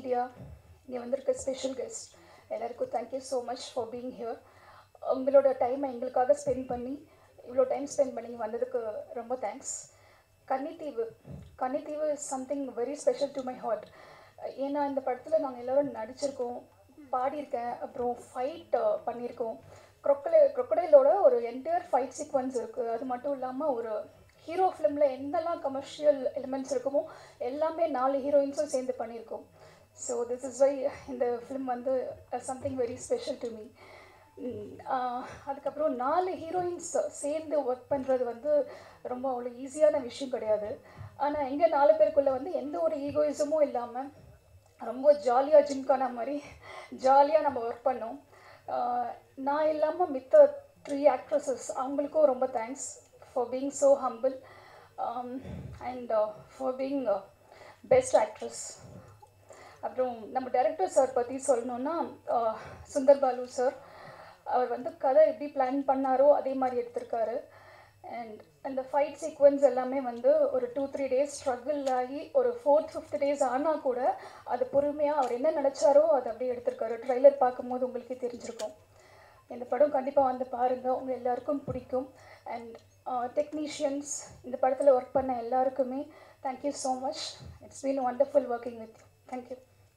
Media இங்கே வந்திருக்க special guest எல்லாருக்கும் thank you so much for being here உங்களோட டைமை எங்களுக்காக ஸ்பெண்ட் பண்ணி இவ்வளோ டைம் ஸ்பெண்ட் பண்ணி வந்ததுக்கு ரொம்ப thanks Kannitheevu Kannitheevu is something very special to my heart ஏன்னா இந்த படத்தில் நாங்கள் எல்லோரும் நடிச்சிருக்கோம் பாடியிருக்கேன் அப்புறம் ஃபைட் பண்ணியிருக்கோம் crocodile crocodileோட ஒரு என்டையர் ஃபைட் சீக்வன்ஸ் இருக்குது அது மட்டும் இல்லாமல் ஒரு ஹீரோ ஃபிலிமில் என்னெல்லாம் கமர்ஷியல் எலிமெண்ட்ஸ் இருக்குமோ எல்லாமே நாலு ஹீரோயின்ஸும் சேர்ந்து பண்ணியிருக்கோம் ஸோ திஸ் இஸ் வை இந்த ஃபிலிம் வந்து something very special to me அதுக்கப்புறம் நாலு ஹீரோயின்ஸ் சேர்ந்து ஒர்க் பண்ணுறது வந்து ரொம்ப அவ்வளோ ஈஸியான விஷயம் கிடையாது ஆனால் எங்கள் நாலு பேருக்குள்ளே வந்து எந்த ஒரு ஈகோயிசமும் இல்லாமல் ரொம்ப ஜாலியாக ஜிம்கான மாதிரி ஜாலியாக நம்ம ஒர்க் பண்ணோம் ஆஹ் நான் இல்லாமல் மித்த த்ரீ ஆக்ட்ரஸஸ் அவங்களுக்கும் ரொம்ப thanks for being so humble and for being best actress அப்புறம் நம்ம டைரக்டர் சார் பற்றி சொல்லணுன்னா ஆஹ் சுந்தர் பாலு சார் அவர் வந்து கதை எப்படி பிளான் பண்ணாரோ அதே மாதிரி எடுத்திருக்காரு அண்ட் அந்த ஃபைட் சீக்வன்ஸ் எல்லாமே வந்து ஒரு டூ த்ரீ டேஸ் ஸ்ட்ரகிள் ஆகி ஒரு ஃபோர்த் ஃபிஃப்த் டேஸ் ஆனால் கூட அது பொறுமையாக அவர் என்ன நினச்சாரோ அதை அப்படியே எடுத்திருக்காரு ட்ரைலர் பார்க்கும்போது உங்களுக்கே தெரிஞ்சிருக்கும் இந்த படம் கண்டிப்பாக வந்து பாருங்கள் உங்கள் எல்லாருக்கும் பிடிக்கும் அண்ட் டெக்னீஷியன்ஸ் இந்த படத்தில் ஒர்க் பண்ண எல்லாருக்குமே thank you so much it's been wonderful working with you thank you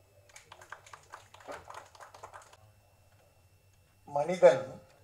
மனிதன்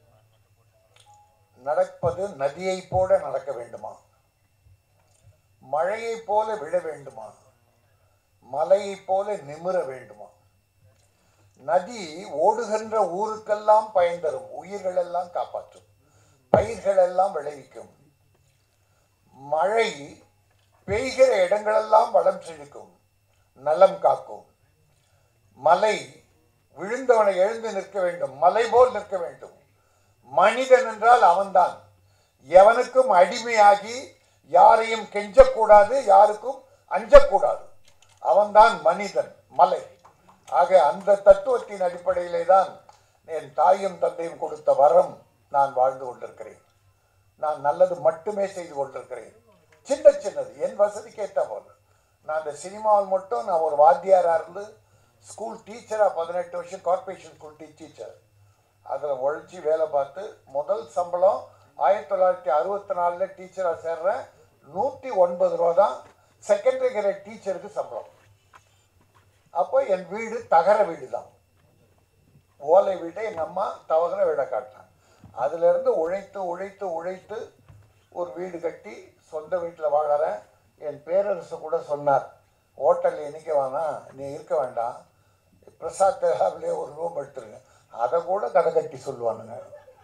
நடப்பது நதியைப் போல நடக்க வேண்டுமா மழையைப் போல விழ வேண்டுமா மலையைப் போல நிமிர வேண்டுமா நதி ஓடுகின்ற ஊருக்கெல்லாம் பயன் தரும் உயிர்கள் எல்லாம் காப்பாற்றும் பயிர்கள் எல்லாம் விளைவிக்கும் மழை பெய்கிற இடங்களெல்லாம் வளம் செழிக்கும் நலம் காக்கும் மலை விழுந்தவனை எழுந்து நிற்க வேண்டும் மலை போல் நிற்க வேண்டும் மனிதன் என்றால் அவன்தான் எவனுக்கும் அடிமையாகி யாரையும் கெஞ்சக்கூடாது யாருக்கும் அஞ்சக்கூடாது அவன்தான் மனிதன் மலை ஆக அந்த தத்துவத்தின் அடிப்படையிலே தான் என் தாயும் தந்தையும் கொடுத்த வரம் நான் வாழ்ந்து கொண்டிருக்கிறேன் நான் நல்லது மட்டுமே செய்து கொண்டிருக்கிறேன் சின்ன சின்னது என் வசதிக்கு ஏற்ற போல நான் இந்த சினிமாவில் மட்டும் நான் ஒரு வாத்தியாராக இருந்து ஸ்கூல் டீச்சராக பதினெட்டு வருஷம் கார்பரேஷன் ஸ்கூல் டீச்சர் அதில் உழைச்சி வேலை பார்த்து முதல் சம்பளம் ஆயிரத்தி தொள்ளாயிரத்தி அறுபத்தி நாலில் டீச்சராக சேர்றேன் நூற்றி ஒன்பது ரூபா தான் செகண்டரி கிரேட் டீச்சருக்கு சம்பளம் அப்போ என் வீடு தகர வீடு தான் ஓலை வீட்டை எங்கள் அம்மா தவகிற வீடை காட்டினான் அதிலிருந்து உழைத்து உழைத்து உழைத்து ஒரு வீடு கட்டி சொந்த வீட்டில் வாழறேன் என் பேரரசு கூட சொன்னார் ஹோட்டலில் நிற்க வேணாம் நீ இருக்க வேண்டாம் பிரசாத் தேகாவிலே ஒரு ரூம் எடுத்துருங்க அதை கூட கதை கட்டி சொல்லுவானுங்க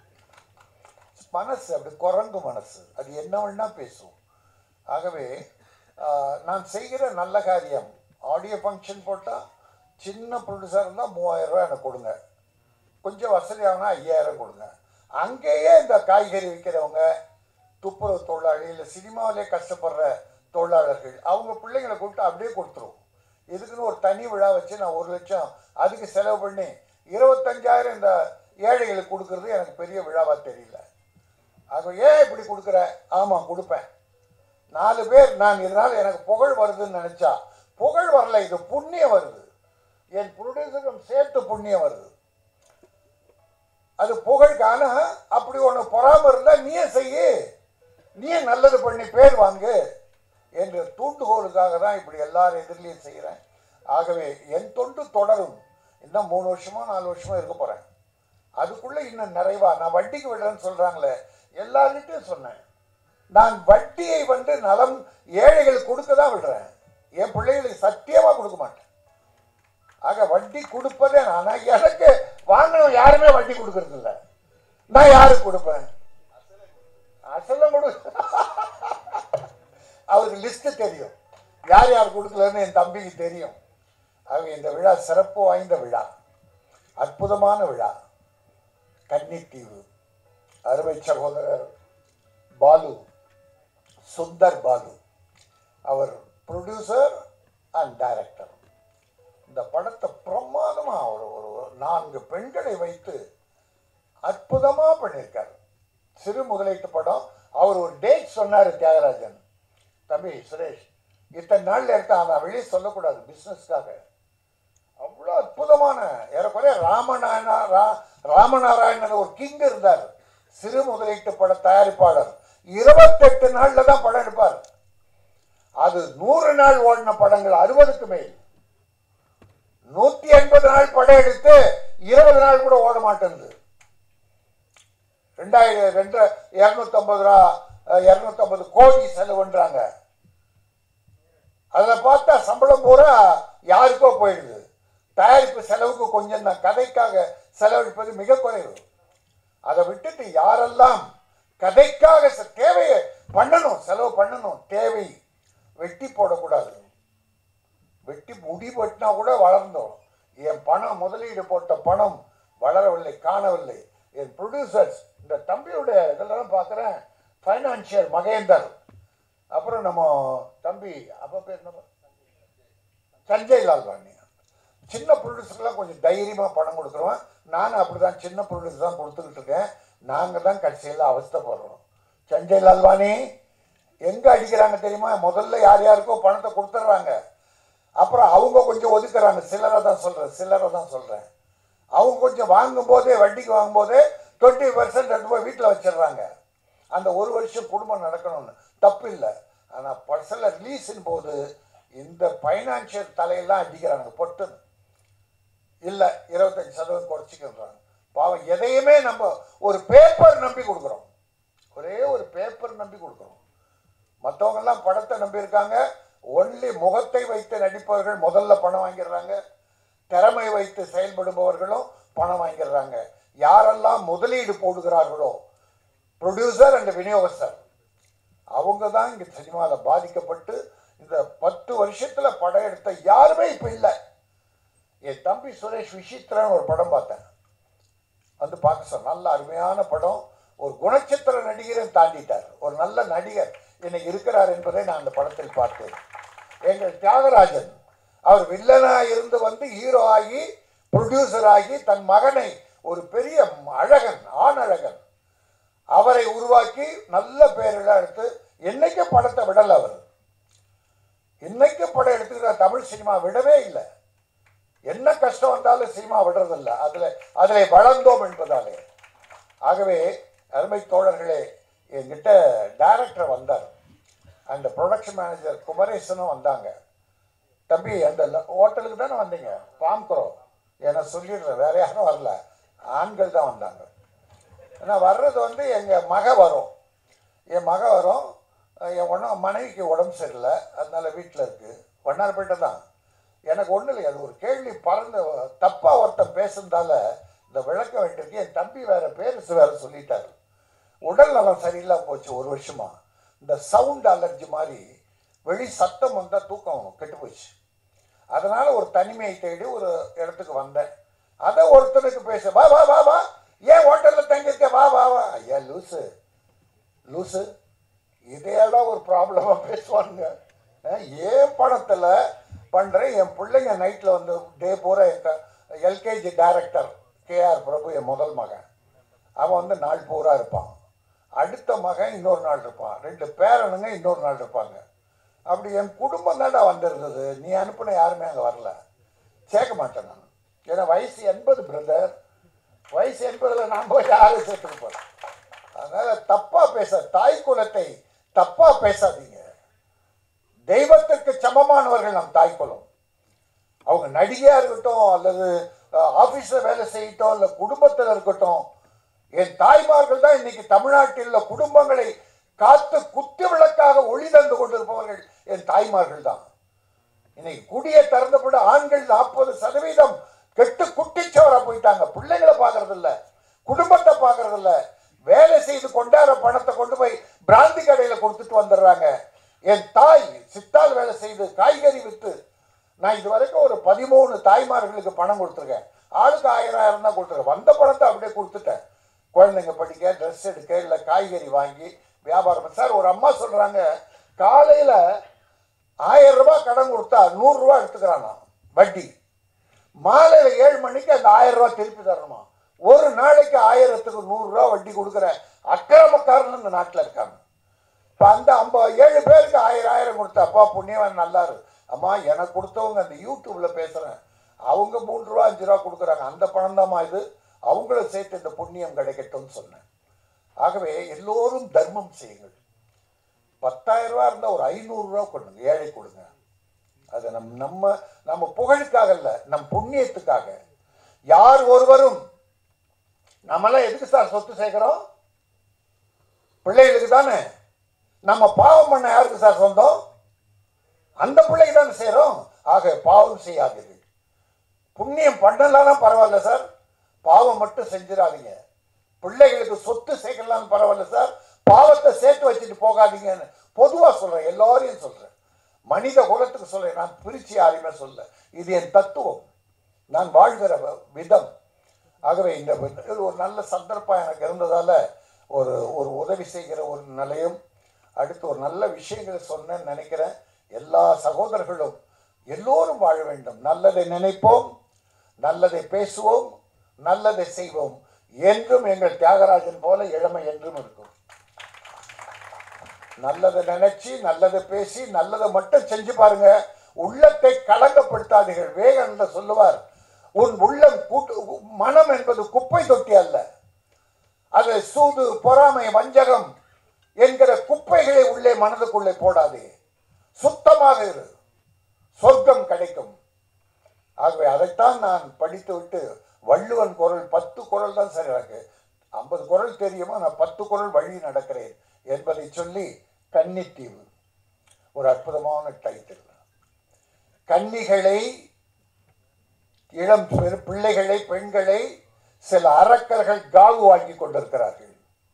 மனசு அப்படி குரங்கு மனசு அது என்ன வேணா பேசும் ஆகவே ஆஹ், நான் செய்கிற நல்ல காரியம் ஆடியோ ஃபங்க்ஷன் போட்டால் சின்ன ப்ரொடியூசர் இருந்தால் மூவாயிரம் ரூபாய் எனக்கு கொடுங்க கொஞ்சம் வசதியாகனா ஐயாயிரம் கொடுங்க அங்கேயே இந்த காய்கறி விற்கிறவங்க துப்புரவு தொழிலாளி இல்லை சினிமாவிலே கஷ்டப்படுற தொழிலாளர்கள் அவங்க பிள்ளைங்களை கூப்பிட்டு அப்படியே கொடுத்துருவோம் இதுக்குன்னு ஒரு தனி விழா வச்சு நான் ஒரு லட்சம் அதுக்கு செலவு பண்ணி இருபத்தஞ்சாயிரம் இந்த ஏழைகளுக்கு கொடுக்கறது எனக்கு பெரிய விழாவாக தெரியல ஆக ஏன் இப்படி கொடுக்குற ஆமாம் கொடுப்பேன் நாலு பேர் நான் இதனால் எனக்கு புகழ் வருதுன்னு நினச்சா புகழ் வரல இது புண்ணியம் வருது என் ப்ரொடியூசரும் சேர்த்து புண்ணியம் வருது அது புகழ்கான அப்படி ஒன்று பொறாம இருந்தால் நீயே செய்யு நீயே நல்லது பண்ணி பேர் வாங்கு என்ற தூண்டுகோலுக்காக தான் இப்படி எல்லாரும் எதிரிலையும் செய்கிறேன் ஆகவே என் தொண்டு தொடரும் இன்னும் மூணு வருஷமோ நாலு வருஷமோ இருக்க போகிறேன் அதுக்குள்ளே இன்னும் நிறைவா நான் வட்டிக்கு விடுறேன்னு சொல்கிறாங்களே எல்லார்கிட்டையும் சொன்னேன் நான் வட்டியை வந்து நலம் ஏழைகளுக்கு கொடுக்க தான் விடுறேன் என் பிள்ளைகளுக்கு சத்தியமாக கொடுக்க மாட்டேன் ஆக வட்டி கொடுப்பதே நான் ஆனா எனக்கு வாங்கினவன் யாருமே வட்டி கொடுக்கறது இல்ல நான் யாருக்கு கொடுப்பேன் அசலம் கொடு அவருக்கு லிஸ்ட் தெரியும் யார் யார் கொடுக்கலன்னு என் தம்பிக்கு தெரியும் ஆக இந்த விழா சிறப்பு வாய்ந்த விழா அற்புதமான விழா கன்னித்தீவு அருமை சகோதரர் பாலு சுந்தர் பாலு அவர் ப்ரொடியூசர் அண்ட் டைரக்டர் இந்த படத்தை பிரமாதமாக ஒரு ஒரு நான்கு பெண்களை வைத்து அற்புதமாக பண்ணியிருக்காரு சிறு முதலீட்டு படம் அவர் ஒரு டேட் சொன்னார் தியாகராஜன் தம்பி சுரேஷ் இத்தனை நாளில் இருக்கா நான் வெளியே சொல்லக்கூடாது பிஸ்னஸ்க்காக அற்புதமான ஏறக்குறைய ராமநாயண ரா- ராமநாராயணன் ஒரு கிங் இருந்தார் சிறு முதலீட்டு பட தயாரிப்பாளர் இருபத்தெட்டு நாள்ல தான் படம் எடுப்பார் அது நூறு நாள் ஓடின படங்கள் அறுபதுக்கு மேல் நூத்தி எண்பது நாள் படம் எடுத்து இருபது நாள் கூட ஓட மாட்டேங்குது ரெண்டாயிரம் ரெண்டு இரநூத்தம்பது ரூபா இரநூத்தம்பது கோடி செலவுன்றாங்க அதில் பார்த்தா சம்பளம் பூரா யாருக்கோ போயிடுது தயாரிப்பு செலவுக்கு கொஞ்சம் தான் கதைக்காக செலவழிப்பது மிக குறைவு அதை விட்டுட்டு யாரெல்லாம் கதைக்காக ச- தேவையை பண்ணணும் செலவு பண்ணணும் தேவை வெட்டி போடக்கூடாது வெட்டி முடி வெட்டினா கூட வளர்ந்தோம் என் பணம் முதலீடு போட்ட பணம் வளரவில்லை காணவில்லை என் ப்ரொடியூசர்ஸ் இந்த தம்பியோட இதெல்லாம் பார்க்குறேன் ஃபைனான்சியர் மகேந்தர் அப்புறம் நம்ம தம்பி அப்போ பேர் என்ன சஞ்சய் லால்வாணி சின்ன ப்ரொடியூசர்லாம் கொஞ்சம் தைரியமாக பணம் கொடுக்குறோம் நானும் அப்படி தான் சின்ன ப்ரொடியூசர் தான் கொடுத்துக்கிட்டு இருக்கேன் நாங்கள் தான் கடைசியில் அவஸ்தைப்படுறோம் சஞ்சய் லால்வாணி எங்கே அடிக்கிறாங்க தெரியுமா முதல்ல யார் யாருக்கோ பணத்தை கொடுத்துட்றாங்க அப்புறம் அவங்க கொஞ்சம் ஒதுக்குறாங்க சில்லறை தான் சொல்கிறேன் சில்லறை தான் சொல்கிறேன் அவங்க கொஞ்சம் வாங்கும்போதே வட்டிக்கு வாங்கும்போதே டுவெண்ட்டி பர்சன்ட் எடுத்து போய் வீட்டில் வச்சிடுறாங்க அந்த ஒரு வருஷம் குடும்பம் நடக்கணும்னு தப்பு இல்லை ஆனால் பர்சனில் ரிலீஸின் போது இந்த ஃபைனான்சியல் தலையெல்லாம் அடிக்கிறாங்க பொட்டுன்னு இல்லை இருபத்தஞ்சி சதவீதம் குறைச்சிக்கிறாங்க பாவம் எதையுமே நம்ம ஒரு பேப்பர் நம்பி கொடுக்குறோம் ஒரே ஒரு பேப்பர் நம்பி கொடுக்குறோம் மற்றவங்கெல்லாம் படத்தை நம்பியிருக்காங்க ஒன்லி முகத்தை வைத்து நடிப்பவர்கள் முதல்ல பணம் வாங்கிடுறாங்க திறமை வைத்து செயல்படுபவர்களும் பணம் வாங்கிடுறாங்க யாரெல்லாம் முதலீடு போடுகிறார்களோ ப்ரொடியூசர் அண்ட் விநியோகஸ்தர் அவங்க தான் இங்கே சினிமாவில் பாதிக்கப்பட்டு இந்த பத்து வருஷத்தில் படம் எடுத்த யாருமே இப்போ இல்லை என் தம்பி சுரேஷ் விசித்திரன் ஒரு படம் பார்த்தேன் வந்து பார்க்க சொன்ன நல்ல அருமையான படம் ஒரு குணச்சித்திர நடிகரை தாண்டிட்டார் ஒரு நல்ல நடிகர் இன்னைக்கு இருக்கிறார் என்பதை நான் அந்த படத்தில் பார்த்தேன் எங்கள் தியாகராஜன் அவர் வில்லனா இருந்து வந்து ஹீரோ ஆகி ப்ரொடியூசர் ஆகி தன் மகனை ஒரு பெரிய அழகன் ஆண் அழகன் அவரை உருவாக்கி நல்ல பேரெல்லாம் எடுத்து என்னைக்கு படத்தை விடல அவர் இன்னைக்கு படம் எடுத்துக்கிற தமிழ் சினிமா விடவே இல்லை என்ன கஷ்டம் வந்தாலும் சினிமா விடுறதில்ல அதுல அதில் வளர்ந்தோம் என்பதாலே ஆகவே அருமை தோழர்களே என்கிட்ட டைரக்டர் வந்தார் அந்த ப்ரொடக்ஷன் மேனேஜர் குமரேசனும் வந்தாங்க தம்பி அந்த ஹோட்டலுக்கு தானே வந்தீங்க பாம்குரோ ஏன்னா சொல்லிடுறேன் வேற யாரும் வரல ஆண்கள் தான் வந்தாங்க ஏன்னா வர்றது வந்து எங்கள் மக வரும் என் மக வரும் என் ஒன்று மனைவிக்கு உடம்பு சரியில்லை அதனால வீட்டில் இருக்குது வண்ணாரப்பேட்டை தான் எனக்கு ஒன்றும் இல்லை அது ஒரு கேள்வி பறந்து தப்பாக ஒருத்தன் பேசுனதால இந்த விளக்க வேண்டியிருக்கு என் தம்பி வேற பேருசு வேற சொல்லிட்டாரு உடல் நலம் சரியில்லாம போச்சு ஒரு வருஷமா இந்த சவுண்ட் அலர்ஜி மாதிரி வெளி சத்தம் வந்தால் தூக்கம் கெட்டு போச்சு அதனால ஒரு தனிமையை தேடி ஒரு இடத்துக்கு வந்தேன் அதை ஒருத்தனுக்கு பேச வா வா வா வா ஏன் ஹோட்டலில் தங்கியிருக்க வா வா வா ஐயா லூசு லூசு இதையெல்லாம் ஒரு ப்ராப்ளமாக பேசுவானுங்க அஹ் ஏன் படத்தில் பண்ணுறேன் என் பிள்ளைங்க நைட்டில் வந்து டே பூரா எல்கேஜி டைரக்டர் கேஆர் பிரபு என் முதல் மகன் அவன் வந்து நாள் பூரா இருப்பான் அடுத்த மகன் இன்னொரு நாள் இருப்பான் ரெண்டு பேரனுங்க இன்னொரு நாள் இருப்பாங்க அப்படி என் குடும்பம் தான்டா வந்திருந்தது நீ அனுப்புன யாருமே அங்கே வரல சேர்க்க மாட்டேன் நான் ஏன்னா வயசு எண்பது பிரதர் வயசு எண்பதில் நான் போய் யாரும் சேர்த்துக்க போகிறேன் அதனால் தப்பாக பேச தாய் குலத்தை தப்பாக பேசாதீங்க தெய்வத்துக்கு சமமானவர்கள் நம் தாய் குலம் அவங்க நடிகையாக இருக்கட்டும் அல்லது ஆஃபீஸில் வேலை செய்யட்டும் இல்லை குடும்பத்தில் இருக்கட்டும் என் தாய்மார்கள் தான் இன்னைக்கு தமிழ்நாட்டில் உள்ள குடும்பங்களை காத்து குத்து விளக்காக ஒளி தந்து கொண்டிருப்பவர்கள் என் தாய்மார்கள் தான் இன்னைக்கு குடியை திறந்தபடி ஆண்கள் நாற்பது சதவீதம் கெட்டு குட்டிச்சவரா போயிட்டாங்க பிள்ளைங்களை பார்க்கறது இல்ல குடும்பத்தை பார்க்கறது இல்ல வேலை செய்து கொண்டாட பணத்தை கொண்டு போய் பிராந்தி கடையில கொடுத்துட்டு வந்துடுறாங்க என் தாய் சித்தால் வேலை செய்து காய்கறி வித்து நான் இது வரைக்கும் ஒரு பதிமூணு தாய்மார்களுக்கு பணம் கொடுத்துருக்கேன் ஆளுக்கு ஆயிரம் ஆயிரம் தான் கொடுத்துருக்கேன் வந்த பணத்தை அப்படியே கொடுத்துட்டேன் குழந்தைங்க படிக்க ட்ரெஸ் எடுக்க இல்லை காய்கறி வாங்கி வியாபாரம் பண்ண. சார் ஒரு அம்மா சொல்றாங்க காலையில ஆயிரம் ரூபாய் கடன் கொடுத்தா நூறு ரூபாய் எடுத்துக்கிறானா வட்டி மாலையில ஏழு மணிக்கு அந்த ஆயிரம் ரூபாய் திருப்பி தரணுமா ஒரு நாளைக்கு ஆயிரத்துக்கு நூறு ரூபாய் வட்டி கொடுக்குற அக்கிரமக்காரன் இந்த நாட்டில் இருக்காங்க இப்போ அந்த ஐம்ப ஏழு பேருக்கு ஆயிரம் ஆயிரம் கொடுத்தா அப்பா புண்ணியவன் நல்லா இரு அம்மா எனக்கு கொடுத்தவங்க அந்த யூடியூப்ல பேசுறேன் அவங்க மூன்று ரூபா அஞ்சு ரூபா கொடுக்குறாங்க அந்த பணம் தாம்மா இது அவங்கள சேர்த்து இந்த புண்ணியம் கிடைக்கட்டும்னு சொன்னேன் ஆகவே எல்லோரும் தர்மம் செய்யுங்கள் பத்தாயிரம் ரூபா இருந்தால் ஒரு ஐநூறுரூவா கொடுங்க ஏழை கொடுங்க அது நம் நம்ம நம்ம புகழுக்காக இல்லை நம் புண்ணியத்துக்காக யார் ஒருவரும் நம்மளாம் எதுக்கு சார் சொத்து சேர்க்கிறோம் பிள்ளைகளுக்கு தானே நம்ம பாவம் பண்ண யாருக்கு சார் சொந்தம் அந்த பிள்ளைக்கு தானே செய்கிறோம் ஆக பாவம் செய்யாதீர்கள் புண்ணியம் பண்ணலாம் பரவாயில்ல சார் பாவம் மட்டும் செஞ்சிடாதீங்க பிள்ளைகளுக்கு சொத்து சேர்க்கலாம் பரவாயில்ல சார் பாவத்தை சேர்த்து வச்சுட்டு போகாதீங்கன்னு பொதுவாக சொல்கிறேன் எல்லாரையும் சொல்கிறேன் மனித குலத்துக்கு சொல்கிறேன் நான் பிரித்து யாரையுமே சொல்ல இது என் தத்துவம் நான் வாழ்கிற வ- விதம் ஆகவே இந்த வ- இது ஒரு நல்ல சந்தர்ப்பம் எனக்கு இருந்ததால் ஒரு ஒரு உதவி செய்கிற ஒரு நிலையம் அடுத்து ஒரு நல்ல விஷயங்களை சொன்னேன்னு நினைக்கிறேன் எல்லா சகோதரர்களும் எல்லோரும் வாழ வேண்டும் நல்லதை நினைப்போம் நல்லதை பேசுவோம் நல்லதை செய்வோம் என்றும் எங்கள் தியாகராஜன் போல இளமை என்றும் இருக்கும் நல்லதை நினைச்சு நல்லதை பேசி நல்லதை மட்டும் செஞ்சு பாருங்க உள்ளத்தை களங்கப்படுத்தாதீர்கள் வேகன்ல சொல்லுவார் உன் உள்ளம் கூட்டு மனம் என்பது குப்பை தொட்டி அல்ல அது சூது பொறாமை வஞ்சகம் என்கிற குப்பைகளை உள்ளே மனதுக்குள்ளே போடாதே சுத்தமாக இரு சொர்க்கம் கிடைக்கும் ஆகவே அதைத்தான் நான் படித்து விட்டு வள்ளுவன் குரல் பத்து குரல் தான் சரி எனக்கு ஐம்பது குரல் தெரியுமா நான் பத்து குரல் வழி நடக்கிறேன் என்பதை சொல்லி கன்னித்தீவு ஒரு அற்புதமான டைட்டில் கன்னிகளை இளம் பெரு- பிள்ளைகளை பெண்களை சில அரக்கர்கள் காவு வாங்கி கொண்டிருக்கிறார்கள்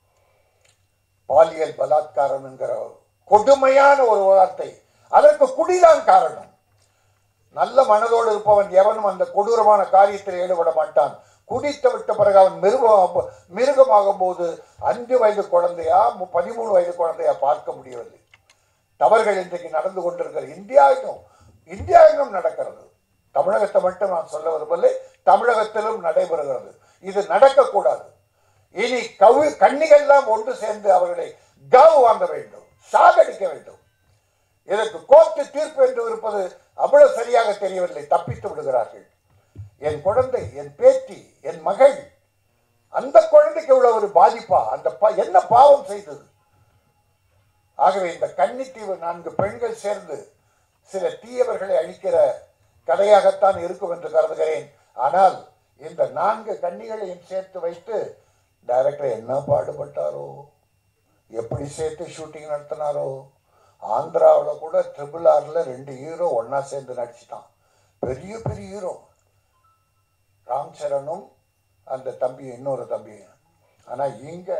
பாலியல் பலாத்காரம் என்கிற கொடுமையான ஒரு வார்த்தை அதற்கு குடிதான் காரணம் நல்ல மனதோடு இருப்பவன் எவனும் அந்த கொடூரமான காரியத்தில் ஈடுபட மாட்டான் குடித்து விட்ட பிறகு அவன் மிருகம் மிருகமாகும் போது அஞ்சு வயது குழந்தையா மு- பதிமூணு வயது குழந்தையா பார்க்க முடியவில்லை தவறுகள் இன்றைக்கு நடந்து கொண்டிருக்கிற இந்தியா எங்கும் இந்தியா எங்கும் நடக்கிறது தமிழகத்தை மட்டும் நான் சொல்ல விரும்பவில்லை தமிழகத்திலும் நடைபெறுகிறது இது நடக்கக்கூடாது இனி கவி கன்னிகள்லாம் ஒன்று சேர்ந்து அவர்களை கவு வாங்க வேண்டும் சாகடிக்க வேண்டும் இதற்கு கோர்ட்டு தீர்ப்பு என்று இருப்பது அவ்வளவு சரியாக தெரியவில்லை தப்பித்து விடுகிறார்கள் என் குழந்தை என் பேத்தி என் மகள் அந்த குழந்தைக்கு இவ்வளவு ஒரு பாதிப்பா அந்த பா- என்ன பாவம் செய்தது ஆகவே இந்த கன்னித்தீவு நான்கு பெண்கள் சேர்ந்து சில தீயவர்களை அழிக்கிற கதையாகத்தான் இருக்கும் என்று கருதுகிறேன் ஆனால் இந்த நான்கு கன்னிகளையும் சேர்த்து வைத்து டைரக்டர் என்ன பாடுபட்டாரோ எப்படி சேர்த்து ஷூட்டிங் நடத்தினாரோ ஆந்திராவில் கூட ட்ரிபிள் ஆரில் ரெண்டு ஹீரோ ஒன்றா சேர்ந்து நடிச்சிட்டான் பெரிய பெரிய ஹீரோ ராம் சரணும் அந்த தம்பி இன்னொரு தம்பி ஆனால் இங்கே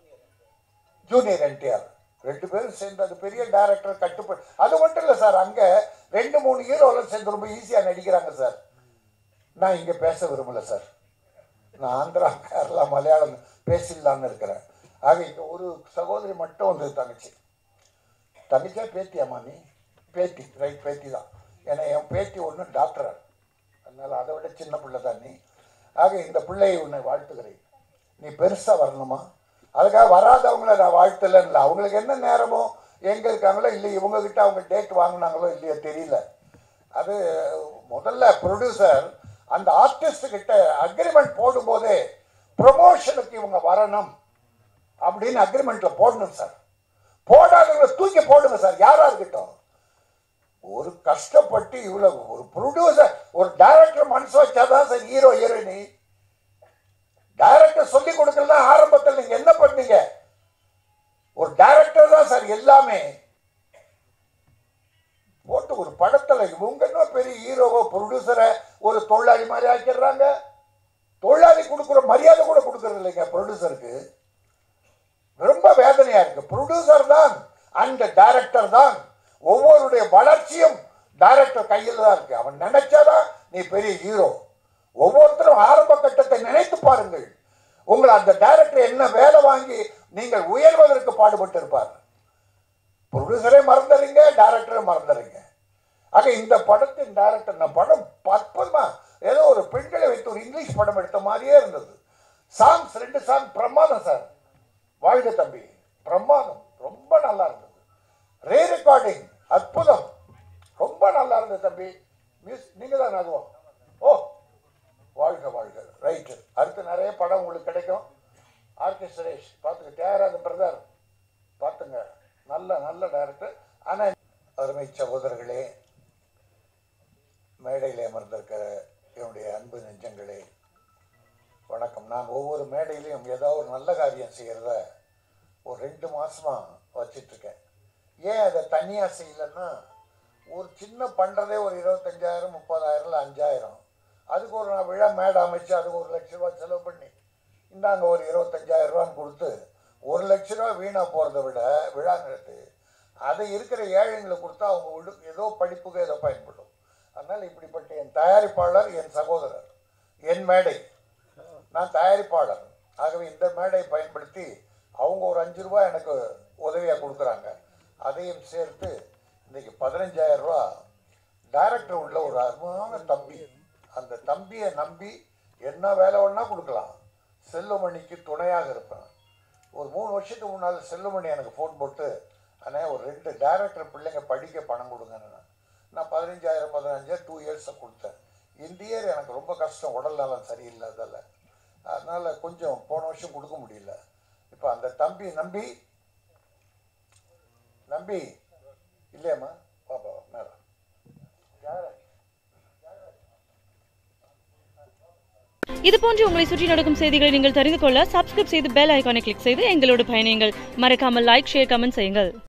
ஜூனியர் என்டிஆர் ரெண்டு பேரும் சேர்ந்து அது பெரிய டைரக்டர் கட்டுப்பட்டு அது மட்டும் இல்லை சார் அங்கே ரெண்டு மூணு ஹீரோலாம் சேர்ந்து ரொம்ப ஈஸியாக நடிக்கிறாங்க சார் நான் இங்கே பேச விரும்பல சார் நான் ஆந்திரா கேரளா மலையாளம் பேசிடலான்னு இருக்கிறேன் ஆக இங்கே ஒரு சகோதரி மட்டும் வந்து தங்கச்சி தங்கச்சியா பேத்தியாம்மா நீ பேத்தி ரைட் பேத்தி தான் ஏன்னா என் பேத்தி ஒன்று டாக்டர் அதனால் அதை விட சின்ன பிள்ளை தான் நீ ஆக இந்த பிள்ளையை உன்னை வாழ்த்துகிறேன் நீ பெருசாக வரணுமா அதுக்காக வராதவங்கள நான் வாழ்த்தலைன்னு இல்லை அவங்களுக்கு என்ன நேரமோ எங்கே இருக்காங்களோ இல்லை இவங்ககிட்ட அவங்க டேட் வாங்கினாங்களோ இல்லையோ தெரியல அது முதல்ல ப்ரொடியூசர் அந்த ஆர்டிஸ்ட் கிட்ட அக்ரிமெண்ட் போடும்போதே ப்ரொமோஷனுக்கு இவங்க வரணும் அப்படின்னு அக்ரிமெண்ட்ல போடணும் சார் போடாதவங்களை தூக்கி போடுங்க சார் யாரா இருக்கட்டும் ஒரு கஷ்டப்பட்டு இவ்வளவு ஒரு ப்ரொடியூசர் ஒரு டைரக்டர் மனசு வச்சாதான் சார் ஹீரோ ஹீரோயினி டைரக்டர் சொல்லி கொடுக்கலாம் ஆரம்பத்தில் நீங்க என்ன பண்ணீங்க ஒரு டைரக்டர் தான் சார் எல்லாமே போட்டு ஒரு படத்துல இவங்க என்ன பெரிய ஹீரோவோ ப்ரொடியூசரை ஒரு தொழிலாளி மாதிரி ஆக்கிடுறாங்க தொழிலாளி கொடுக்குற மரியாதை கூட கொடுக்கறது இல்லைங்க ப்ரொடியூசருக்கு ரொம்ப வேதனையா இருக்கு ப்ரொடியூசர் தான் அந்த டைரக்டர் தான் ஒவ்வொருடைய வளர்ச்சியும் டைரக்டர் கையில் தான் இருக்கு அவன் நினைச்சாதான் நீ பெரிய ஹீரோ ஒவ்வொருத்தரும் ஆரம்ப கட்டத்தை நினைத்து பாருங்கள் உங்களை அந்த டைரக்டர் என்ன வேலை வாங்கி நீங்கள் உயர்வதற்கு பாடுபட்டு இருப்பார் ப்ரொடியூசரே மறந்துடுறீங்க டைரக்டரை மறந்துடுறீங்க ஆக இந்த படத்தின் டைரக்டர் நான் படம் அற்புதமா ஏதோ ஒரு பெண்களை வைத்து ஒரு இங்கிலீஷ் படம் எடுத்த மாதிரியே இருந்தது சாங்ஸ் ரெண்டு சாங் பிரமாதம் சார் வாழ்க தம்பி பிரமாதம் ரொம்ப நல்லா இருந்தது ரே ரெக்கார்டிங் அற்புதம் ரொம்ப நல்லா இருந்தது தம்பி மியூசிக் நீங்க தான் அதுவும் ஓ அடுத்து நிறைய படம் உங்களுக்கு கிடைக்கும் ஆர்கே சுரேஷ் பார்த்துக்க தியாகராஜ பிரதர் பார்த்துங்க நல்ல நல்ல டைரக்டர் ஆனால் அருமை சகோதரர்களே மேடையில் அமர்ந்திருக்கிற என்னுடைய அன்பு நெஞ்சங்களே வணக்கம் நான் ஒவ்வொரு மேடையிலையும் ஏதாவது ஒரு நல்ல காரியம் செய்கிறத ஒரு ரெண்டு மாசமா வச்சிட்டு இருக்கேன் ஏன் அதை தனியாக செய்யலைன்னா ஒரு சின்ன பண்ணுறதே ஒரு இருபத்தஞ்சாயிரம் முப்பதாயிரம் இல்லை அஞ்சாயிரம் அதுக்கு ஒரு நான் விழா மேடை அமைச்சு அதுக்கு ஒரு லட்ச ரூபா செலவு பண்ணி இந்தாங்க ஒரு இருபத்தஞ்சாயிரம் ரூபான்னு கொடுத்து ஒரு லட்ச ரூபா வீணாக போகிறத விட விழா நடத்து அதை இருக்கிற ஏழைங்களுக்கு கொடுத்தா அவங்க விடு ஏதோ படிப்புக்கு ஏதோ பயன்படும் அதனால் இப்படிப்பட்ட என் தயாரிப்பாளர் என் சகோதரர் என் மேடை நான் தயாரிப்பாளர் ஆகவே இந்த மேடையை பயன்படுத்தி அவங்க ஒரு அஞ்சு ரூபாய் எனக்கு உதவியாக கொடுக்குறாங்க அதையும் சேர்த்து இன்னைக்கு பதினஞ்சாயிரம் ரூபா டைரக்டர் உள்ள ஒரு அருமையான தம்பி அந்த தம்பியை நம்பி என்ன வேலை வேணா கொடுக்கலாம் செல்லுமணிக்கு துணையாக இருப்பேன் ஒரு மூணு வருஷத்துக்கு முன்னால் செல்லுமணி எனக்கு ஃபோன் போட்டு அண்ணே ஒரு ரெண்டு டைரக்டர் பிள்ளைங்க படிக்க பணம் கொடுங்கன்னு நான் பதினஞ்சாயிரம் பதினஞ்சாயிரம் டூ இயர்ஸை கொடுத்தேன் இந்த இயர் எனக்கு ரொம்ப கஷ்டம் உடல் நலம் சரியில்லாதால அதனால் கொஞ்சம் போன வருஷம் கொடுக்க முடியல இப்போ அந்த தம்பி நம்பி நம்பி இல்லையாம்மா பாப்பா மேடம் யாரா இது போன்று உங்களை சுற்றி நடக்கும் செய்திகளை நீங்கள் தெரிந்து கொள்ள சப்ஸ்கிரைப் செய்து பெல் ஐகானை கிளிக் செய்து எங்களோடு பயணியுங்கள் மறக்காமல் லைக் ஷேர் கமெண்ட் செய்யுங்கள்